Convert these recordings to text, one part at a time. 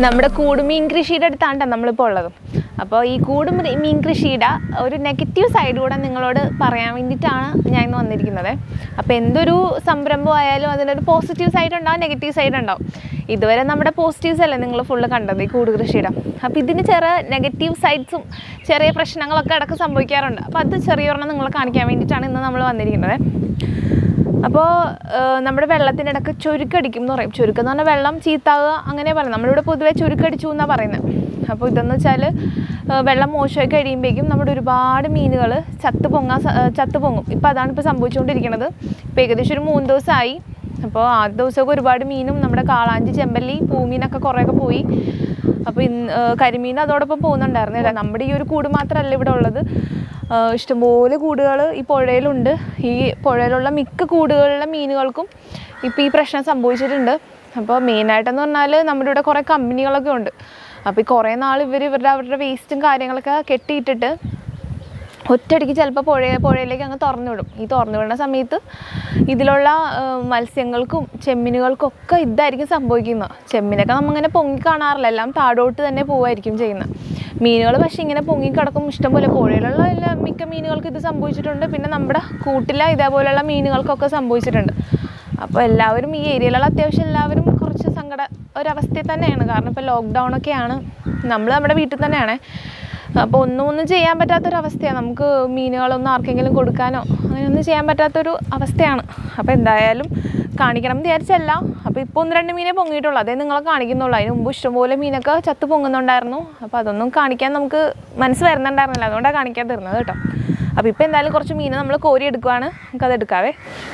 നമ്മുടെ കൂട് മീൻ കൃഷിയുടെ അടുത്താണ് നമ്മളിപ്പോൾ ഉള്ളത് അപ്പോൾ ഈ കൂട് മീ- മീൻ കൃഷിയുടെ ഒരു നെഗറ്റീവ് സൈഡ് കൂടെ നിങ്ങളോട് പറയാൻ വേണ്ടിയിട്ടാണ് ഞാൻ ഇന്ന് വന്നിരിക്കുന്നത് അപ്പോൾ എന്തൊരു സംരംഭം ആയാലും അതിനൊരു പോസിറ്റീവ് സൈഡ് ഉണ്ടാവും നെഗറ്റീവ് സൈഡ് ഉണ്ടാവും ഇതുവരെ നമ്മുടെ പോസിറ്റീവ്സ് അല്ലേ നിങ്ങൾ ഫുള്ള് കണ്ടത് ഈ കൂട് കൃഷിയുടെ അപ്പോൾ ഇതിന് ചെറിയ നെഗറ്റീവ് സൈഡ്സും ചെറിയ പ്രശ്നങ്ങളൊക്കെ ഇടയ്ക്ക് സംഭവിക്കാറുണ്ട് അപ്പോൾ അത് ചെറിയൊരെണ്ണം നിങ്ങളെ കാണിക്കാൻ വേണ്ടിയിട്ടാണ് ഇന്ന് നമ്മൾ വന്നിരിക്കുന്നത് അപ്പോൾ നമ്മുടെ വെള്ളത്തിൻ്റെ ഇടയ്ക്ക് ചുരുക്കടിക്കും എന്ന് പറയും ചുരുക്കം എന്ന് പറഞ്ഞാൽ വെള്ളം ചീത്താവുക അങ്ങനെ പറയും നമ്മളിവിടെ പൊതുവെ ചുരുക്കടിച്ചു എന്നാണ് പറയുന്നത് അപ്പോൾ ഇതെന്ന് വെച്ചാൽ വെള്ളം മോശമായി കഴിയുമ്പോഴേക്കും നമ്മുടെ ഒരുപാട് മീനുകൾ ചത്ത് പൊങ്ങാൻ സ- ഏഹ് ചത്ത് പൊങ്ങും ഇപ്പോൾ അതാണ് ഇപ്പോൾ സംഭവിച്ചുകൊണ്ടിരിക്കുന്നത് ഇപ്പോൾ ഏകദേശം ഒരു മൂന്ന് ദിവസമായി അപ്പോൾ ആദ്യ ദിവസമൊക്കെ ഒരുപാട് മീനും നമ്മുടെ കാളാഞ്ചി ചെമ്പല്ലി പൂമീനൊക്കെ കുറേയൊക്കെ പോയി അപ്പോൾ ഇന്ന് ഏഹ് കരിമീൻ അതോടൊപ്പം പോകുന്നുണ്ടായിരുന്നില്ല നമ്മുടെ ഈ ഒരു കൂട് മാത്രമല്ല ഇവിടെ ഉള്ളത് ഏഹ് ഇഷ്ടംപോലെ കൂടുകൾ ഈ പുഴയിലുണ്ട് ഈ പുഴയിലുള്ള മിക്ക കൂടുകളിലെ മീനുകൾക്കും ഇപ്പോൾ ഈ പ്രശ്നം സംഭവിച്ചിട്ടുണ്ട് അപ്പോൾ മെയിനായിട്ടെന്ന് പറഞ്ഞാൽ നമ്മുടെ ഇവിടെ കുറേ കമ്പനികളൊക്കെ ഉണ്ട് അപ്പോൾ ഈ കുറേ നാൾ ഇവർ ഇവരുടെ അവരുടെ വേസ്റ്റും കാര്യങ്ങളൊക്കെ കെട്ടിയിട്ടിട്ട് ഒറ്റയടിക്ക് ചിലപ്പോൾ പുഴ പുഴയിലേക്ക് അങ്ങ് തുറന്നു വിടും ഈ തുറന്നു വിടുന്ന സമയത്ത് ഇതിലുള്ള ആ, മത്സ്യങ്ങൾക്കും ചെമ്മീനുകൾക്കും ഒക്കെ ഇതായിരിക്കും സംഭവിക്കുന്നത് ചെമ്മീനൊക്കെ നമ്മളിങ്ങനെ പൊങ്ങി കാണാറില്ല എല്ലാം താഴോട്ട് തന്നെ പോവായിരിക്കും ചെയ്യുന്നത് മീനുകൾ പക്ഷേ ഇങ്ങനെ പൊങ്ങി കിടക്കും ഇഷ്ടംപോലെ പുഴയിലുള്ള എല്ലാ മിക്ക മീനുകൾക്കും ഇത് സംഭവിച്ചിട്ടുണ്ട് പിന്നെ നമ്മുടെ കൂട്ടിലെ ഇതേപോലെയുള്ള മീനുകൾക്കൊക്കെ സംഭവിച്ചിട്ടുണ്ട് അപ്പോൾ എല്ലാവരും ഈ ഏരിയയിലുള്ള അത്യാവശ്യം എല്ലാവരും കുറച്ച് സങ്കട ഒരവസ്ഥയിൽ തന്നെയാണ് കാരണം ഇപ്പോൾ ലോക്ക്ഡൗൺ ഒക്കെയാണ് നമ്മൾ നമ്മുടെ വീട്ടിൽ തന്നെയാണ് അപ്പോൾ ഒന്നും ഒന്നും ചെയ്യാൻ പറ്റാത്തൊരവസ്ഥയാണ് നമുക്ക് മീനുകളൊന്നും ആർക്കെങ്കിലും കൊടുക്കാനോ അങ്ങനെയൊന്നും ചെയ്യാൻ പറ്റാത്തൊരു അവസ്ഥയാണ് അപ്പോൾ എന്തായാലും കാണിക്കണം എന്ന് വിചാരിച്ചല്ല അപ്പോൾ ഇപ്പോൾ ഒന്ന് രണ്ട് മീനെ പൊങ്ങിയിട്ടുള്ളൂ അതേ നിങ്ങളെ കാണിക്കുന്നുള്ളൂ അതിന് മുമ്പ് ഇഷ്ടംപോലെ മീനൊക്കെ ചത്ത് പൊങ്ങുന്നുണ്ടായിരുന്നു അപ്പോൾ അതൊന്നും കാണിക്കാൻ നമുക്ക് മനസ്സ് വരുന്നുണ്ടായിരുന്നില്ല അതുകൊണ്ടാണ് കാണിക്കാൻ തരുന്നത് കേട്ടോ അപ്പോൾ ഇപ്പോൾ എന്തായാലും കുറച്ച് മീൻ നമ്മൾ കോരി എടുക്കുവാണ് നമുക്കത് എടുക്കാവേ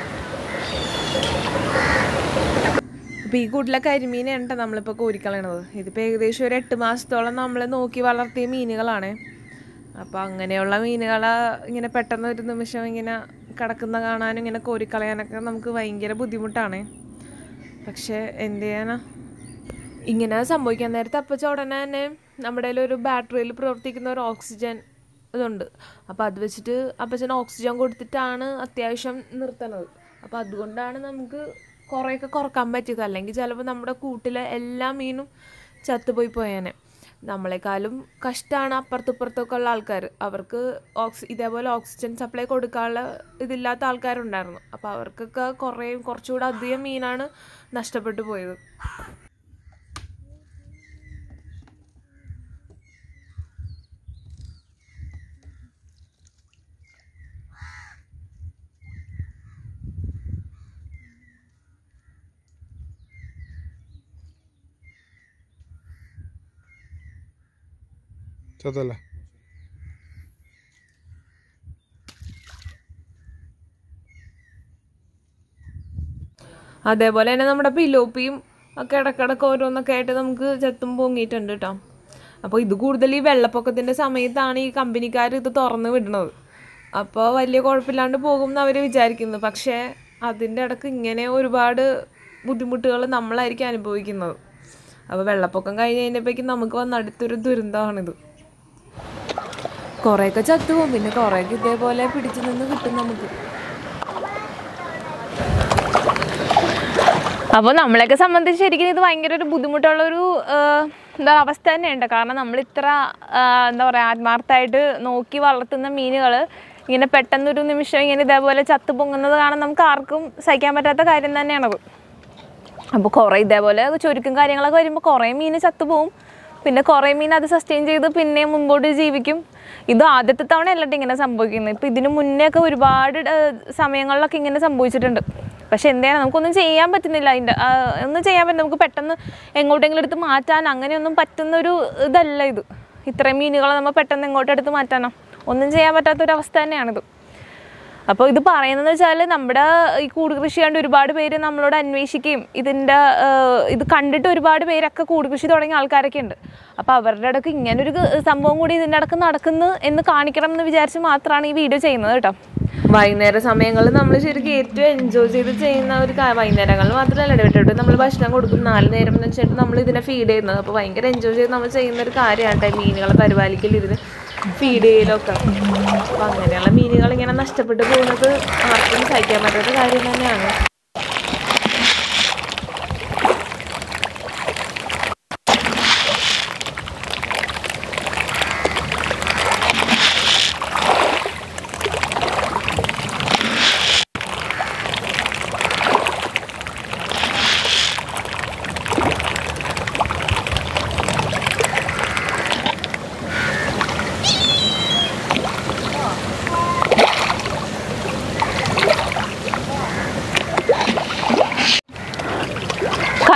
അപ്പോൾ ഈ കൂട്ടിലെ കരിമീനാണ് കേട്ടോ നമ്മളിപ്പോൾ കോരിക്കളയണത് ഇതിപ്പോൾ ഏകദേശം ഒരു എട്ട് മാസത്തോളം നമ്മൾ നോക്കി വളർത്തിയ മീനുകളാണ് അപ്പോൾ അങ്ങനെയുള്ള മീനുകളെ ഇങ്ങനെ പെട്ടെന്ന് ഒരു നിമിഷം ഇങ്ങനെ കിടക്കുന്ന കാണാനും ഇങ്ങനെ കോരിക്കളയാനൊക്കെ നമുക്ക് ഭയങ്കര ബുദ്ധിമുട്ടാണ് പക്ഷേ എന്ത് ചെയ്യാനാ ഇങ്ങനെ സംഭവിക്കാൻ നേരത്തെ അപ്പച്ച ഉടനെ തന്നെ നമ്മുടെ കയ്യിൽ ഒരു ബാറ്ററിയിൽ പ്രവർത്തിക്കുന്ന ഒരു ഓക്സിജൻ ഇതുണ്ട് അപ്പോൾ അത് വെച്ചിട്ട് അപ്പച്ചൻ ഓക്സിജൻ കൊടുത്തിട്ടാണ് അത്യാവശ്യം നിർത്തണത് അപ്പോൾ അതുകൊണ്ടാണ് നമുക്ക് കുറേയൊക്കെ കുറക്കാൻ പറ്റിയത് അല്ലെങ്കിൽ ചിലപ്പോൾ നമ്മുടെ കൂട്ടിലെ എല്ലാ മീനും ചത്തുപോയി പോയേനെ നമ്മളെക്കാളും കഷ്ടമാണ് അപ്പുറത്തിപ്പുറത്തൊക്കെ ഉള്ള ആൾക്കാർ അവർക്ക് ഓക്സി ഇതേപോലെ ഓക്സിജൻ സപ്ലൈ കൊടുക്കാനുള്ള ഇതില്ലാത്ത ആൾക്കാരുണ്ടായിരുന്നു അപ്പോൾ അവർക്കൊക്കെ കുറേ കുറച്ചുകൂടെ അധികം മീനാണ് നഷ്ടപ്പെട്ടു പോയത് ചത്തല്ലേ അതേപോലെ തന്നെ നമ്മുടെ പിലോപ്പിയും ഒക്കെ ഇടക്കിടക്ക് ഓരോന്നൊക്കെ ആയിട്ട് നമുക്ക് ചത്തും പൊങ്ങിയിട്ടുണ്ട് കേട്ടോ അപ്പോൾ ഇത് കൂടുതൽ ഈ വെള്ളപ്പൊക്കത്തിൻ്റെ സമയത്താണ് ഈ കമ്പനിക്കാർ ഇത് തുറന്ന് വിടുന്നത് അപ്പോൾ വലിയ കുഴപ്പമില്ലാണ്ട് പോകും എന്ന് അവർ വിചാരിക്കുന്നു പക്ഷേ അതിൻ്റെ ഇടക്ക് ഇങ്ങനെ ഒരുപാട് ബുദ്ധിമുട്ടുകൾ നമ്മളായിരിക്കും അനുഭവിക്കുന്നത് അപ്പോൾ വെള്ളപ്പൊക്കം കഴിഞ്ഞ് കഴിഞ്ഞപ്പോഴേക്കും നമുക്ക് വന്ന അടുത്തൊരു ദുരന്തമാണിത് കുറേയൊക്കെ ചത്തുപോകും പിന്നെ കുറേയൊക്കെ ഇതേപോലെ പിടിച്ചു നിന്ന് കിട്ടും നമുക്ക് അപ്പോൾ നമ്മളെയൊക്കെ സംബന്ധിച്ച് ശരിക്കും ഇത് ഭയങ്കര ഒരു ബുദ്ധിമുട്ടുള്ളൊരു ആഹ്, എന്താ അവസ്ഥ തന്നെയുണ്ട് കാരണം നമ്മൾ ഇത്ര ആഹ്, എന്താ പറയുക ആത്മാർത്ഥമായിട്ട് നോക്കി വളർത്തുന്ന മീനുകൾ ഇങ്ങനെ പെട്ടെന്നൊരു നിമിഷം ഇങ്ങനെ ഇതേപോലെ ചത്തു പൊങ്ങുന്നത് കാണാൻ നമുക്ക് ആർക്കും സഹിക്കാൻ പറ്റാത്ത കാര്യം തന്നെയാണത് അപ്പോൾ കുറേ ഇതേപോലെ ചുരുക്കും കാര്യങ്ങളൊക്കെ വരുമ്പോൾ കുറേ മീൻ ചത്തുപോകും പിന്നെ കുറേ മീൻ അത് സസ്റ്റെയിൻ ചെയ്ത് പിന്നെ മുമ്പോട്ട് ജീവിക്കും ഇത് ആദ്യത്തെ തവണ അല്ലട്ടെ ഇങ്ങനെ സംഭവിക്കുന്നത് ഇപ്പോൾ ഇതിന് മുന്നേ ഒക്കെ ഒരുപാട് ഏഹ്, സമയങ്ങളിലൊക്കെ ഇങ്ങനെ സംഭവിച്ചിട്ടുണ്ട് പക്ഷെ എന്താണ് നമുക്കൊന്നും ചെയ്യാൻ പറ്റുന്നില്ല അതിൻ്റെ ആ, ഒന്നും ചെയ്യാൻ പറ്റില്ല നമുക്ക് പെട്ടെന്ന് എങ്ങോട്ടെങ്കിലും എടുത്ത് മാറ്റാൻ അങ്ങനെയൊന്നും പറ്റുന്നൊരു ഇതല്ല ഇത് ഇത്രയും മീനുകളെ നമ്മൾ പെട്ടെന്ന് എങ്ങോട്ട് എടുത്ത് മാറ്റാനോ ഒന്നും ചെയ്യാൻ പറ്റാത്തൊരവസ്ഥ തന്നെയാണിത് അപ്പോൾ ഇത് പറയുന്നത് വെച്ചാൽ നമ്മുടെ ഈ കൂട് കൃഷി കണ്ട് ഒരുപാട് പേര് നമ്മളോട് അന്വേഷിക്കുകയും ഇതിൻ്റെ ഏഹ്, ഇത് കണ്ടിട്ട് ഒരുപാട് പേരൊക്കെ കൂട് കൃഷി തുടങ്ങിയ ആൾക്കാരൊക്കെ ഉണ്ട് അപ്പോൾ അവരുടെ ഇടയ്ക്ക് ഇങ്ങനൊരു ക- സംഭവം കൂടി ഇതിൻ്റെ ഇടയ്ക്ക് നടക്കുന്നു എന്ന് കാണിക്കണം എന്ന് വിചാരിച്ച് മാത്രമാണ് ഈ വീഡിയോ ചെയ്യുന്നത് കേട്ടോ വൈകുന്നേര സമയങ്ങളിൽ നമ്മൾ ശരിക്കും ഏറ്റവും എൻജോയ് ചെയ്ത് ചെയ്യുന്ന ഒരു കാ- വൈകുന്നേരങ്ങളിൽ മാത്രമല്ല ഇടവിട്ടിട്ട് നമ്മൾ ഭക്ഷണം കൊടുക്കും നാല് നേരം എന്ന് വെച്ചിട്ട് നമ്മൾ ഇതിനെ ഫീഡ് ചെയ്യുന്നത് അപ്പോൾ ഭയങ്കര എൻജോയ് ചെയ്ത് നമ്മൾ ചെയ്യുന്ന ഒരു കാര്യമാണ് കേട്ടോ മീനുകളെ പരിപാലിക്കൽ ഇതിന് ഫീഡ് ചെയ്യലൊക്കെ അപ്പോൾ അങ്ങനെയുള്ള മീനുകൾ ഇങ്ങനെ നഷ്ടപ്പെട്ടു പോകുന്നത് ആർക്കും സഹിക്കാൻ പറ്റാത്ത കാര്യം തന്നെയാണ്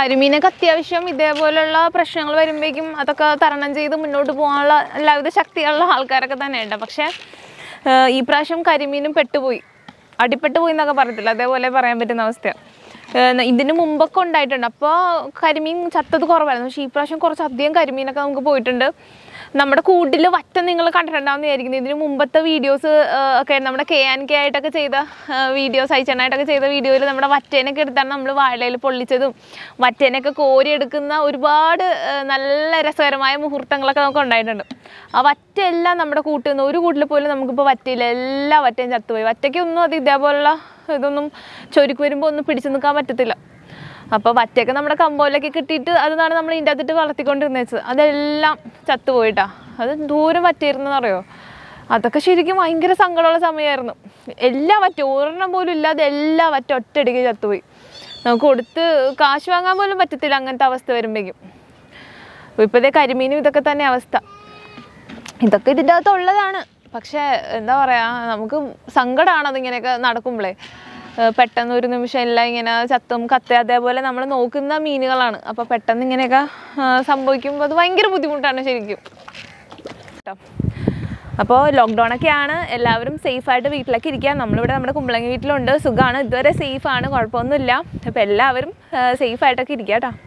കരിമീനൊക്കെ അത്യാവശ്യം ഇതേപോലുള്ള പ്രശ്നങ്ങൾ വരുമ്പോഴേക്കും അതൊക്കെ തരണം ചെയ്ത് മുന്നോട്ട് പോകാനുള്ള എല്ലാവിധ ശക്തിയുള്ള ആൾക്കാരൊക്കെ തന്നെയുണ്ട് പക്ഷേ ഏഹ് ഈ പ്രാവശ്യം കരിമീനും പെട്ടുപോയി അടിപ്പെട്ടു പോയി എന്നൊക്കെ പറയത്തില്ല അതേപോലെ പറയാൻ പറ്റുന്ന അവസ്ഥയാണ് ഏഹ് ഇതിന് മുമ്പൊക്കെ ഉണ്ടായിട്ടുണ്ട് അപ്പോൾ കരിമീൻ ചത്തത് കുറവായിരുന്നു പക്ഷേ ഈ പ്രാവശ്യം കുറച്ച് അധികം കരിമീനൊക്കെ നമുക്ക് പോയിട്ടുണ്ട് നമ്മുടെ കൂട്ടിൽ വറ്റ നിങ്ങൾ കണ്ടിട്ടുണ്ടാവുന്ന വിചാരിക്കുന്നത് ഇതിന് മുമ്പത്തെ വീഡിയോസ് ഒക്കെ നമ്മുടെ കെ ആൻ കെ ആയിട്ടൊക്കെ ചെയ്ത വീഡിയോസ് അയച്ചനായിട്ടൊക്കെ ചെയ്ത വീഡിയോയിൽ നമ്മുടെ വറ്റേനൊക്കെ എടുത്താണ് നമ്മൾ വാഴയിൽ പൊള്ളിച്ചതും വറ്റേനൊക്കെ കോരി എടുക്കുന്ന ഒരുപാട് ആ, നല്ല രസകരമായ മുഹൂർത്തങ്ങളൊക്കെ നമുക്ക് ഉണ്ടായിട്ടുണ്ട് ആ വറ്റയെല്ലാം നമ്മുടെ കൂട്ടിൽ നിന്ന് ഒരു കൂട്ടിൽ പോലും നമുക്കിപ്പോൾ വറ്റയില്ല എല്ലാ വറ്റയും ചത്തുപോയി വറ്റയ്ക്കൊന്നും അത് ഇതേപോലുള്ള ഇതൊന്നും ചൊരുക്ക് വരുമ്പോൾ ഒന്നും പിടിച്ചു നിൽക്കാൻ പറ്റത്തില്ല അപ്പോൾ വറ്റയൊക്കെ നമ്മുടെ കമ്പോലൊക്കെ കിട്ടിയിട്ട് അതാണ് നമ്മൾ ഇതിൻ്റെ അകത്തിട്ട് വളർത്തിക്കൊണ്ടിരുന്നത് വെച്ചത് അതെല്ലാം ചത്തുപോയിട്ടാ അത് ദൂരം വറ്റിയിരുന്നെന്ന് അറിയോ അതൊക്കെ ശരിക്കും ഭയങ്കര സങ്കടമുള്ള സമയമായിരുന്നു എല്ലാ വറ്റ ഒരെണ്ണം പോലും ഇല്ലാതെ എല്ലാ വറ്റ ഒറ്റയടിക്ക് ചത്തുപോയി നമുക്ക് കൊടുത്ത് കാശ് വാങ്ങാൻ പോലും പറ്റത്തില്ല അങ്ങനത്തെ അവസ്ഥ വരുമ്പോഴേക്കും ഇപ്പോഴത്തെ കരിമീനും ഇതൊക്കെ തന്നെ അവസ്ഥ ഇതൊക്കെ ഇതിൻ്റെ അകത്ത് ഉള്ളതാണ് പക്ഷേ എന്താ പറയുക നമുക്ക് സങ്കടമാണ് അതിങ്ങനെയൊക്കെ നടക്കുമ്പോഴേ ഏഹ് പെട്ടെന്ന് ഒരു നിമിഷം എല്ലാം ഇങ്ങനെ ചത്തും കത്ത അതേപോലെ നമ്മൾ നോക്കുന്ന മീനുകളാണ് അപ്പോൾ പെട്ടെന്ന് ഇങ്ങനെയൊക്കെ ആഹ് സംഭവിക്കുമ്പോൾ അത് ഭയങ്കര ബുദ്ധിമുട്ടാണ് ശരിക്കും കേട്ടോ അപ്പോൾ ലോക്ക്ഡൗൺ ഒക്കെയാണ് എല്ലാവരും സേഫായിട്ട് വീട്ടിലൊക്കെ ഇരിക്കുക നമ്മളിവിടെ നമ്മുടെ കുമ്പളങ്ങി വീട്ടിലുണ്ട് സുഖമാണ് ഇതുവരെ സേഫാണ് കുഴപ്പമൊന്നുമില്ല അപ്പോൾ എല്ലാവരും സേഫായിട്ടൊക്കെ ഇരിക്കുക കേട്ടോ